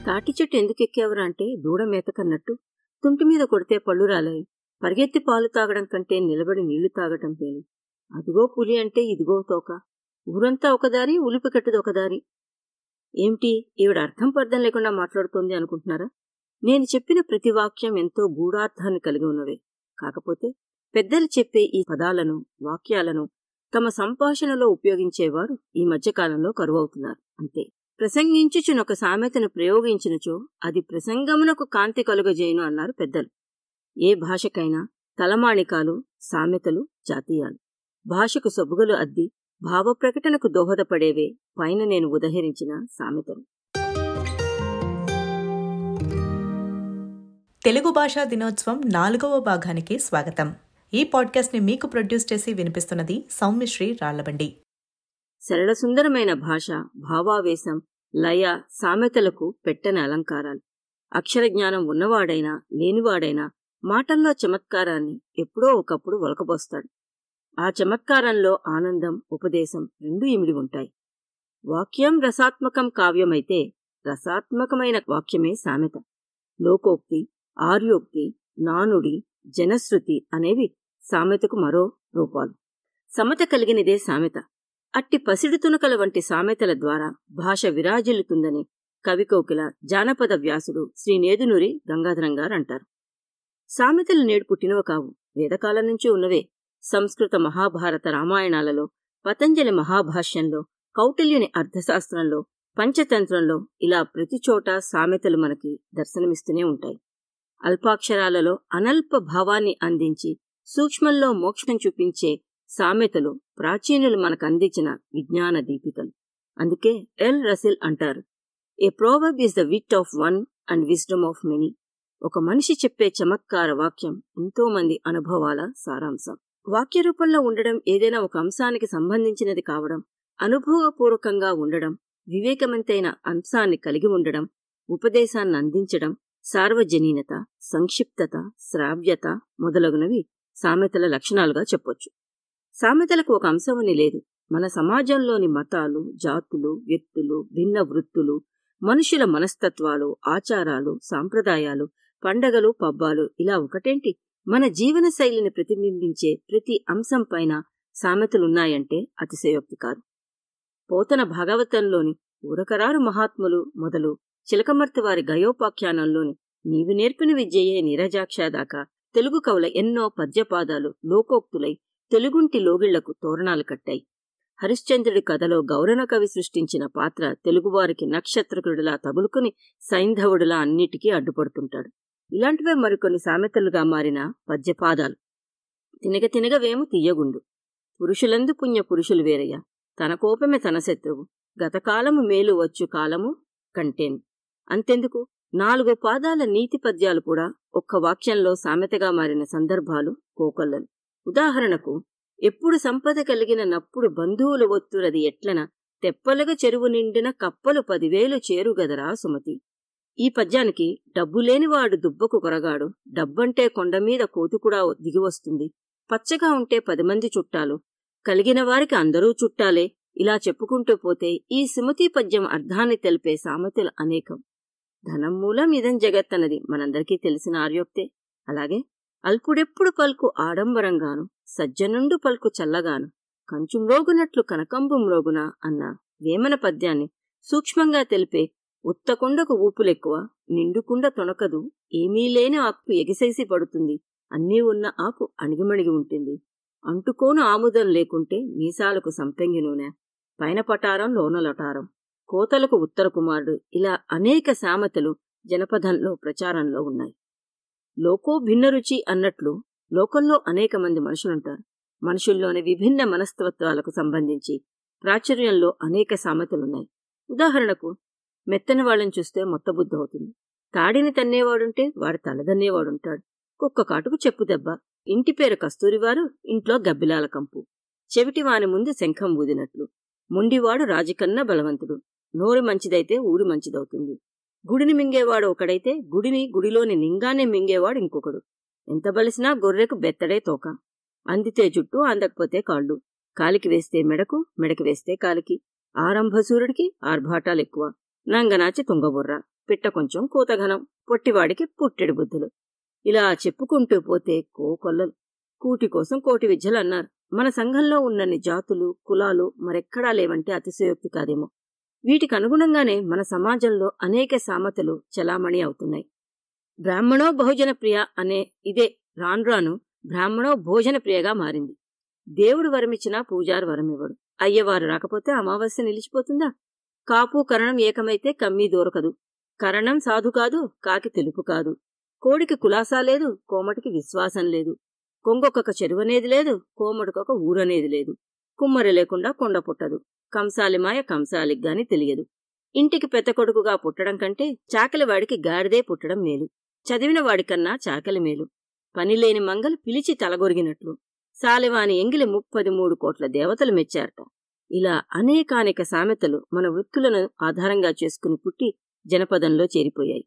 తాటి చెట్టు ఎందుకు ఎక్కేవరా అంటే దూడ మేతకన్నట్టు తుంటి మీద కొడితే పళ్ళు రాలాయి పరిగెత్తి పాలు తాగడం కంటే నిలబడి నీళ్లు తాగటం పేలు అదిగో పులి అంటే ఇదిగో తోక ఊరంతా ఒకదారి ఉలిపి కట్టుది ఒకదారి ఏమిటి ఈవిడ అర్థం పర్థం లేకుండా మాట్లాడుతోంది అనుకుంటున్నారా నేను చెప్పిన ప్రతి వాక్యం ఎంతో గూఢార్థాన్ని కలిగి ఉన్నవే కాకపోతే పెద్దలు చెప్పే ఈ పదాలను వాక్యాలను తమ సంభాషణలో ఉపయోగించేవారు ఈ మధ్యకాలంలో కరువవుతున్నారు అంతే ప్రసంగించుచునొక సామెతను ప్రయోగించినచో అది ప్రసంగమునకు కాంతి కలుగజేయును అన్నారు పెద్దలు ఏ భాషకైనా తలమాణికాలు సామెతలు జాతీయాలు భాషకు సొబుగలు అద్ది భావప్రకటనకు దోహదపడేవే పైన నేను ఉదహరించిన సామెతలు తెలుగు భాషా దినోత్సవం నాలుగవ భాగానికి స్వాగతం ఈ పాడ్కాస్ట్ ని మీకు ప్రొడ్యూస్ చేసి వినిపిస్తున్నది సౌమ్యశ్రీ రాళ్లబండి సరళ సుందరమైన భాష భావావేశం లయ సామెతలకు పెట్టని అలంకారాలు అక్షర జ్ఞానం ఉన్నవాడైనా లేనివాడైనా మాటల్లో చమత్కారాన్ని ఎప్పుడో ఒకప్పుడు ఒలకబోస్తాడు ఆ చమత్కారంలో ఆనందం ఉపదేశం రెండూ ఇమిడి ఉంటాయి వాక్యం రసాత్మకం కావ్యమైతే రసాత్మకమైన వాక్యమే సామెత లోకోక్తి ఆర్యోక్తి నానుడి జనశ్రుతి అనేవి సామెతకు మరో రూపాలు సమత కలిగినదే సామెత అట్టి పసిడి తునకల వంటి సామెతల ద్వారా భాష విరాజిల్లుతుందని కవికోకిల జానపద వ్యాసుడు శ్రీ నేదునూరి గంగాధరం గారు అంటారు సామెతలు నేడు పుట్టినవ కావు వేదకాలం నుంచి ఉన్నవే సంస్కృత మహాభారత రామాయణాలలో పతంజలి మహాభాష్యంలో కౌటిల్యుని అర్థశాస్త్రంలో పంచతంత్రంలో ఇలా ప్రతిచోట సామెతలు మనకి దర్శనమిస్తూనే ఉంటాయి అల్పాక్షరాలలో అనల్ప భావాన్ని అందించి సూక్ష్మంలో మోక్షం చూపించే సామెతలు ప్రాచీనులు మనకు అందించిన విజ్ఞాన దీపికలు అందుకే ఎల్ రసిల్ అంటారు a proverb is the wit of one and wisdom of many ఒక మనిషి చెప్పే చమత్కార వాక్యం ఎంతో మంది అనుభవాల సారాంశం వాక్య రూపంలో ఉండడం ఏదైనా ఒక అంశానికి సంబంధించినది కావడం అనుభవపూర్వకంగా ఉండడం వివేకవంతైన అంశాన్ని కలిగి ఉండడం ఉపదేశాన్ని అందించడం సార్వజనీనత సంక్షిప్తత శ్రావ్యత మొదలగునవి సామెతల లక్షణాలుగా చెప్పొచ్చు సామెతలకు ఒక అంశమని లేదు మన సమాజంలోని మతాలు జాతులు వ్యక్తులు భిన్న వృత్తులు మనుషుల మనస్తత్వాలు ఆచారాలు సాంప్రదాయాలు పండగలు పబ్బాలు ఇలా ఒకటేంటి మన జీవన శైలిని ప్రతిబింబించే ప్రతి అంశం పైన సామెతలున్నాయంటే అతిశయోక్తి కాదు పోతన భాగవతంలోని ఊరకరారు మహాత్ములు మొదలు చిలకమర్తి వారి గయోపాఖ్యానంలోని నీవు నేర్పిన విద్యయే నీరజాక్ష దాకా తెలుగు కవుల ఎన్నో పద్యపాదాలు లోకోక్తులై తెలుగుంటి లోగిళ్లకు తోరణాలు కట్టాయి హరిశ్చంద్రుడి కథలో గౌరణ కవి సృష్టించిన పాత్ర తెలుగువారికి నక్షత్రకుడిలా తగులుకుని సైంధవుడిలా అన్నిటికీ అడ్డుపడుతుంటాడు ఇలాంటివే మరికొన్ని సామెతలుగా మారిన పద్యపాదాలు తినగ తినగవేము తీయగుండు పురుషులందు పుణ్య పురుషులు వేరయ్య తన కోపమే తన శత్రువు గతకాలము మేలు వచ్చు కాలము కంటేను అంతెందుకు నాలుగు పాదాల నీతి పద్యాలు కూడా ఒక్క వాక్యంలో సామెతగా మారిన సందర్భాలు కోకొల్లలు ఉదాహరణకు ఎప్పుడు సంపద కలిగిన నప్పుడు బంధువుల ఒత్తురది ఎట్లన తెప్పలుగా చెరువు నిండిన కప్పలు పదివేలు చేరుగదరా సుమతి ఈ పద్యానికి డబ్బులేనివాడు దుబ్బకు కొరగాడు డబ్బంటే కొండమీద కోతుకుడా దిగివస్తుంది పచ్చగా ఉంటే పది మంది చుట్టాలు కలిగిన వారికి అందరూ చుట్టాలే ఇలా చెప్పుకుంటూ పోతే ఈ సుమతి పద్యం అర్థాన్ని తెలిపే సామెతలు అనేకం ధనం మూలం ఇదం జగత్తన్నది మనందరికీ తెలిసిన ఆర్యోక్తే అలాగే అల్పుడెప్పుడు పలుకు ఆడంబరంగాను సజ్జనుండు పలుకు చల్లగాను కంచుమ్రోగునట్లు కనకంబుమ్రోగున అన్న వేమన పద్యాన్ని సూక్ష్మంగా తెలిపే ఉత్తకుండకు ఊపులెక్కువ నిండుకుండ తొణకదు ఏమీ లేని ఆకు ఎగిసేసి పడుతుంది అన్నీ ఉన్న ఆకు అణిగిమణిగి ఉంటుంది అంటుకోను ఆముదం లేకుంటే మీసాలకు సంపెంగి నూనె పైన పటారం లోన లొటారం కోతలకు ఉత్తర కుమారుడు ఇలా అనేక సామెతలు జనపదంలో ప్రచారంలో ఉన్నాయి లోకో భిన్నరుచి అన్నట్లు లోకంలో అనేక మంది మనుషులుంటారు మనుషుల్లోని విభిన్న మనస్తత్వాలకు సంబంధించి ప్రాచుర్యంలో అనేక సామెతలున్నాయి ఉదాహరణకు మెత్తని వాళ్ళని చూస్తే మొత్తబుద్ధి అవుతుంది తాడిని తన్నేవాడుంటే వాడు తలదన్నేవాడుంటాడు కుక్క కాటుకు చెప్పు దెబ్బ ఇంటి పేరు కస్తూరివారు ఇంట్లో గబ్బిలాల కంపు చెవిటి వాని ముందు శంఖం ఊదినట్లు మొండివాడు రాజకన్నా బలవంతుడు నోరు మంచిదైతే ఊరు మంచిదవుతుంది గుడిని మింగేవాడు ఒకడైతే గుడిని గుడిలోని నింగానే మింగేవాడు ఇంకొకడు ఎంత బలిసినా గొర్రెకు బెత్తడే తోక అందితే జుట్టు అందకపోతే కాళ్ళు కాలికి వేస్తే మెడకు మెడకి వేస్తే కాలికి ఆరంభసూరుడికి ఆర్భాటాలెక్కువ నంగనాచి తుంగబుర్ర పిట్ట కొంచెం కూతఘనం పొట్టివాడికి పుట్టెడు బుద్ధులు ఇలా చెప్పుకుంటూ పోతే కోకొల్లలు కూటి కోసం కోటి విద్యలు అన్నారు మన సంఘంలో ఉన్నన్ని జాతులు కులాలు మరెక్కడా లేవంటే అతిశయోక్తి కాదేమో వీటికి అనుగుణంగానే మన సమాజంలో అనేక సామెతలు చలామణి అవుతున్నాయి బ్రాహ్మణో బహుజన ప్రియ అనే ఇదే రాన్రాను బ్రాహ్మణో భోజన ప్రియగా మారింది దేవుడు వరమిచ్చినా పూజారు వరమివ్వడు అయ్యవారు రాకపోతే అమావాస్య నిలిచిపోతుందా కాపు కరణం ఏకమైతే కమ్మీ దొరకదు కరణం సాధు కాదు కాకి తెలుపు కాదు కోడికి కులాసా లేదు కోమటికి విశ్వాసం లేదు కొంగొక్కొక్క చెరువనేది లేదు కోమటికొక ఊరనేది లేదు కుమ్మరి లేకుండా కొండ పుట్టదు కంసాలిమాయ కంసాలికి గాని తెలియదు ఇంటికి పెద్ద కొడుకుగా పుట్టడం కంటే చాకలివాడికి గాడిదే పుట్టడం మేలు చదివిన వాడికన్నా చాకలి మేలు పనిలేని మంగలు పిలిచి తలగొరిగినట్లు సాలివాని ఎంగిలి ముప్పది మూడు కోట్ల దేవతలు మెచ్చారట ఇలా అనేకానేక సామెతలు మన వృత్తులను ఆధారంగా చేసుకుని పుట్టి జనపదంలో చేరిపోయాయి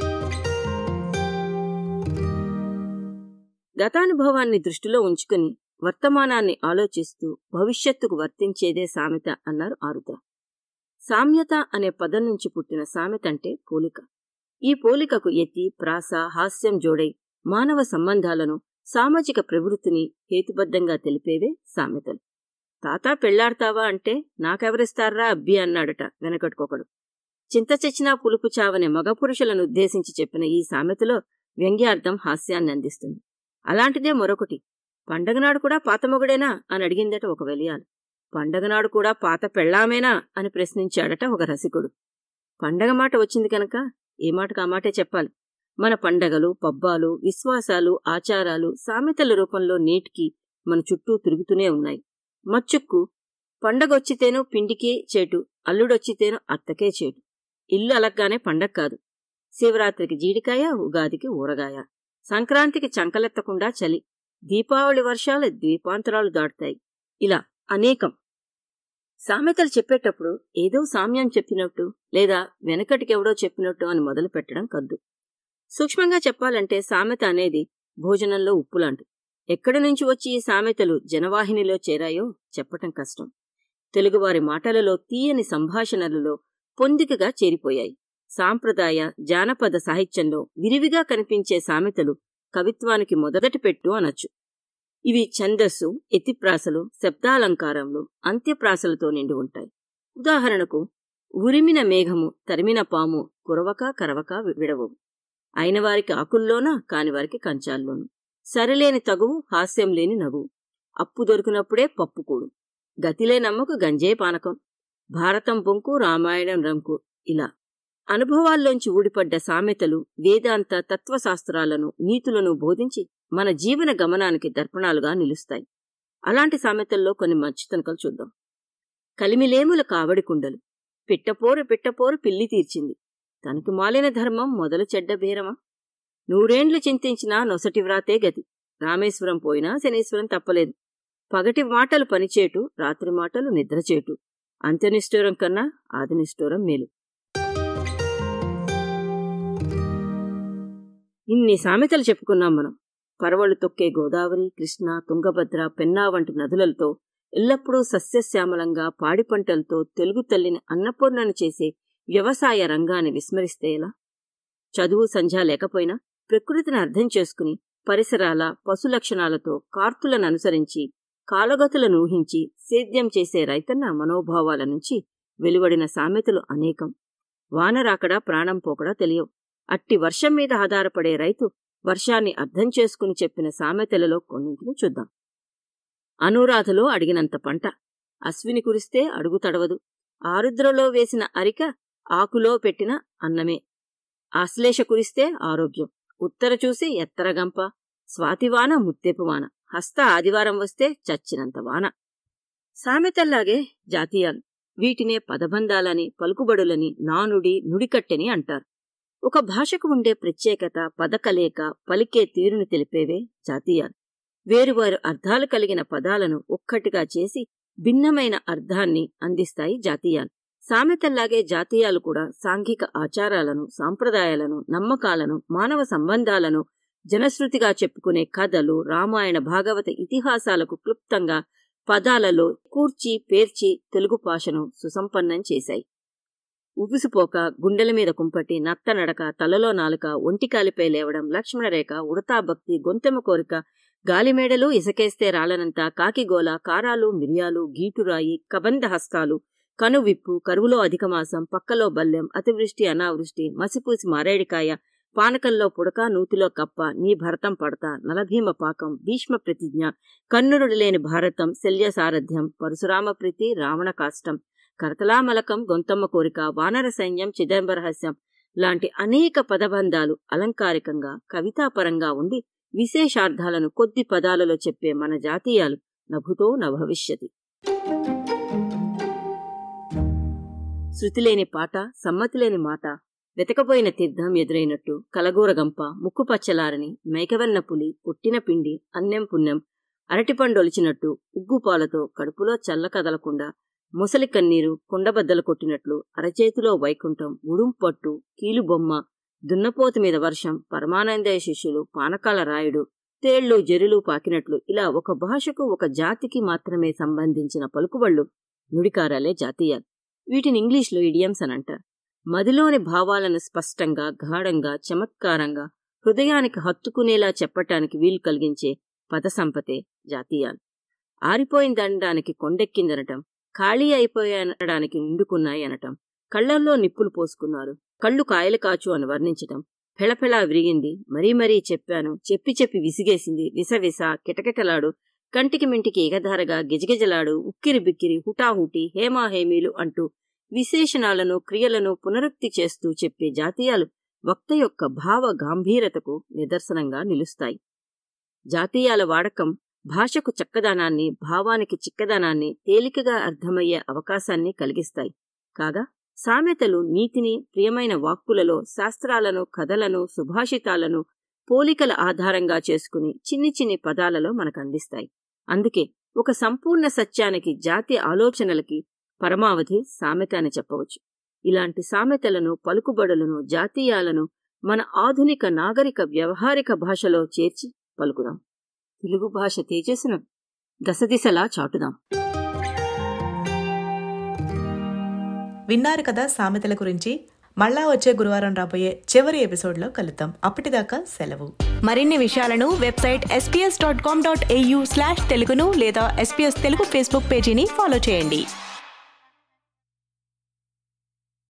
గతానుభవాన్ని దృష్టిలో ఉంచుకుని వర్తమానాన్ని ఆలోచిస్తూ భవిష్యత్తుకు వర్తించేదే సామెత అన్నారు ఆరుద్ర సామ్యత అనే పదం నుంచి పుట్టిన సామెత అంటే పోలిక ఈ పోలికకు ఎత్తి ప్రాస హాస్యం జోడై మానవ సంబంధాలను సామాజిక ప్రవృత్తిని హేతుబద్ధంగా తెలిపేవే సామెతలు తాతా పెళ్లాడతావా అంటే నాకెవరిస్తారా అబ్బి అన్నాడట వెనకట్టుకొకడు చింత చచ్చినా పులుపు చావనే మగపురుషులను ఉద్దేశించి చెప్పిన ఈ సామెతలో వ్యంగ్యార్థం హాస్యాన్ని అందిస్తుంది అలాంటిదే మరొకటి పండగనాడు కూడా పాత మొగుడేనా అని అడిగిందట ఒక వెలియాలు పండగనాడు కూడా పాత పెళ్ళామేనా అని ప్రశ్నించాడట ఒక రసికుడు పండగ మాట వచ్చింది కనుక ఏ మాటకు ఆ మాటే చెప్పాలి మన పండగలు పబ్బాలు విశ్వాసాలు ఆచారాలు సామెతల రూపంలో నేటికి మన చుట్టూ తిరుగుతూనే ఉన్నాయి మచ్చుక్కు పండగొచ్చితేను పిండికే చేటు అల్లుడొచ్చితేను అత్తకే చేటు ఇల్లు అలగ్గానే పండగ కాదు శివరాత్రికి జీడికాయ ఉగాదికి ఊరగాయ సంక్రాంతికి చంకలెత్తకుండా చలి దీపావళి వర్షాలు ద్వీపాంతరాలు దాటుతాయి ఇలా అనేకం సామెతలు చెప్పేటప్పుడు ఏదో సామ్యం చెప్పినట్టు లేదా వెనకటికెవడో చెప్పినట్టు అని మొదలు పెట్టడం కద్దు సూక్ష్మంగా చెప్పాలంటే సామెత అనేది భోజనంలో ఉప్పులాంటి ఎక్కడి నుంచి వచ్చి ఈ సామెతలు జనవాహినిలో చేరాయో చెప్పటం కష్టం తెలుగువారి మాటలలో తీయని సంభాషణలలో పొందికగా చేరిపోయాయి సాంప్రదాయ జానపద సాహిత్యంలో విరివిగా కనిపించే సామెతలు కవిత్వానికి మొదటి పెట్టు అనొచ్చు ఇవి ఛందస్సు ఎత్తిప్రాసలు శబ్దాలంకారములు అంత్యప్రాసలతో నిండి ఉంటాయి ఉదాహరణకు ఉరిమిన మేఘము తరిమిన పాము కురవక కరవక విడవవు అయినవారికి ఆకుల్లోనా కానివారికి కంచాల్లోను సరిలేని తగువు హాస్యం లేని నవ్వు అప్పు దొరికినప్పుడే పప్పుకూడు గతిలే నమ్మకు గంజే పానకం భారతం పొంకు రామాయణం రంకు ఇలా అనుభవాల్లోంచి ఊడిపడ్డ సామెతలు వేదాంత తత్వశాస్త్రాలను నీతులను బోధించి మన జీవన గమనానికి దర్పణాలుగా నిలుస్తాయి అలాంటి సామెతల్లో కొన్ని మంచితనకలు చూద్దాం కలిమిలేముల కావడి కుండలు పిట్టపోరు పిట్టపోరు పిల్లి తీర్చింది తనకు మాలిన ధర్మం మొదలు చెడ్డ బేరమా నూరేండ్లు చింతించినా నొసటి వ్రాతే గతి రామేశ్వరం పోయినా శనీశ్వరం తప్పలేదు పగటి మాటలు పనిచేటు రాత్రి మాటలు నిద్రచేటు అంత్యనిష్ఠూరం కన్నా ఆదినిష్ఠూరం మేలు ఇన్ని సామెతలు చెప్పుకున్నాం మనం పరవళ్ళు తొక్కే గోదావరి కృష్ణ తుంగభద్ర పెన్నా వంటి నదులతో ఎల్లప్పుడూ సస్యశ్యామలంగా పాడి పంటలతో తెలుగు తల్లిని అన్నపూర్ణను చేసే వ్యవసాయ రంగాన్ని విస్మరిస్తే ఎలా చదువు సంధ్య లేకపోయినా ప్రకృతిని అర్థం చేసుకుని పరిసరాల పశు లక్షణాలతో కార్తులను అనుసరించి కాలగతులను ఊహించి సేద్యం చేసే రైతన్న మనోభావాల నుంచి వెలువడిన సామెతలు అనేకం వానరాకడా ప్రాణం పోకడా తెలియవు అట్టి వర్షం మీద ఆధారపడే రైతు వర్షాన్ని అర్థం చేసుకుని చెప్పిన సామెతలలో కొన్నింటిని చూద్దాం అనురాధలో అడిగినంత పంట అశ్విని కురిస్తే అడుగు తడవదు ఆరుద్రలో వేసిన అరిక ఆకులో పెట్టిన అన్నమే ఆశ్లేష కురిస్తే ఆరోగ్యం ఉత్తర చూసి ఎత్తరగంప స్వాతివాన ముత్తెపువాన హస్త ఆదివారం వస్తే చచ్చినంత వాన సామెతల్లాగే జాతీయాలు వీటినే పదబంధాలని పలుకుబడులని నానుడి నుడికట్టెని అంటారు ఒక భాషకు ఉండే ప్రత్యేకత పదకలేక పలికే తీరును తెలిపేవే జాతీయాలు వేరువారు అర్థాలు కలిగిన పదాలను ఒక్కటిగా చేసి భిన్నమైన అర్థాన్ని అందిస్తాయి జాతీయాలు సామెతల్లాగే జాతీయాలు కూడా సాంఘిక ఆచారాలను సాంప్రదాయాలను నమ్మకాలను మానవ సంబంధాలను జనశ్రుతిగా చెప్పుకునే కథలు రామాయణ భాగవత ఇతిహాసాలకు క్లుప్తంగా పదాలలో కూర్చి పేర్చి తెలుగు భాషను సుసంపన్నం చేశాయి ఉబుసుపోక గుండెల మీద కుంపటి నత్త నడక తలలో నాలుక ఒంటికాలిపై లేవడం లక్ష్మణరేఖ ఉడతా భక్తి గొంతెమ కోరిక గాలిమేడలు ఇసకేస్తే రాలనంత కాకిగోల కారాలు మిరియాలు గీటురాయి కబంధ హస్తాలు కనువిప్పు కరువులో అధికమాసం పక్కలో బల్లెం అతివృష్టి అనావృష్టి మసిపూసి మారేడికాయ పానకంలో పుడక నూతిలో కప్ప నీ భరతం పడతా నలభీమ పాకం భీష్మ ప్రతిజ్ఞ కన్నురుడు లేని భారతం శల్య సారథ్యం పరశురామ ప్రీతి రావణ కాష్టం కరతలామలకం గొంతమ్మ కోరిక వానర సైన్యం చిదంబరహస్యం లాంటి అనేక పదబంధాలు అలంకారికంగా కవితాపరంగా ఉండి విశేషార్థాలను కొద్ది పదాలలో చెప్పే మన జాతీయాలు నభుతో నభవిష్యతి శృతిలేని పాట సమ్మతిలేని మాట వెతకపోయిన తీర్థం ఎదురైనట్టు కలగూరగంప ముక్కు పచ్చలారని మేకవెన్న పులి పుట్టిన పిండి అన్నెం పుణ్యం అరటిపండొలిచినట్టు ఉగ్గుపాలతో కడుపులో చల్ల కదలకుండా ముసలి కన్నీరు కుండబద్దలు కొట్టినట్లు అరచేతిలో వైకుంఠం ఉడుంపట్టు కీలుబొమ్మ దున్నపోతు మీద వర్షం పరమానందయ శిష్యులు పానకాల రాయుడు తేళ్లు జెరులు పాకినట్లు ఇలా ఒక భాషకు ఒక జాతికి మాత్రమే సంబంధించిన పలుకుబళ్ళు నుడికారాలే జాతీయాలు వీటిని ఇంగ్లీష్లో ఇడియమ్స్ అని అంటారు మదిలోని భావాలను స్పష్టంగా గాఢంగా చమత్కారంగా హృదయానికి హత్తుకునేలా చెప్పటానికి వీలు కలిగించే పదసంపతే జాతీయాలు ఆరిపోయిందనడానికి కొండెక్కిందనటం ఖాళీ అయిపోయానడానికి నిండుకున్నాయి అనటం కళ్లల్లో నిప్పులు పోసుకున్నారు కళ్ళు కాయలు కాచు అని వర్ణించటం ఫెళఫెళా విరిగింది మరీ మరీ చెప్పాను చెప్పి చెప్పి విసిగేసింది విసవిస కిటకిటలాడు కంటికి మింటికి ఎగధారగా గిజగిజలాడు ఉక్కిరి బిక్కిరి హుటాహుటి హేమాహేమీలు అంటూ విశేషణాలను క్రియలను పునరుక్తి చేస్తూ చెప్పే జాతీయాలు వక్త యొక్క భావ గాంభీరతకు నిదర్శనంగా నిలుస్తాయి జాతీయాల వాడకం భాషకు చక్కదనాన్ని భావానికి చిక్కదనాన్ని తేలికగా అర్థమయ్యే అవకాశాన్ని కలిగిస్తాయి కాగా సామెతలు నీతిని ప్రియమైన వాక్కులలో శాస్త్రాలను కథలను సుభాషితాలను పోలికల ఆధారంగా చేసుకుని చిన్ని చిన్ని పదాలలో మనకు అందిస్తాయి అందుకే ఒక సంపూర్ణ సత్యానికి జాతి ఆలోచనలకి పరమావధి సామెత అని చెప్పవచ్చు ఇలాంటి సామెతలను పలుకుబడులను జాతీయాలను మన ఆధునిక నాగరిక వ్యవహారిక భాషలో చేర్చి పలుకుదాం తెలుగు భాష తేజస్సును దశదిశలా చాటుదాం విన్నారు కదా సామెతల గురించి మళ్ళా వచ్చే గురువారం రాబోయే చివరి ఎపిసోడ్లో కలుద్దాం అప్పటిదాకా సెలవు మరిన్ని విషయాలను website SPS dot com dot AU slash తెలుగును లేదా ఎస్పీఎస్ తెలుగు ఫేస్బుక్ పేజీని ఫాలో చేయండి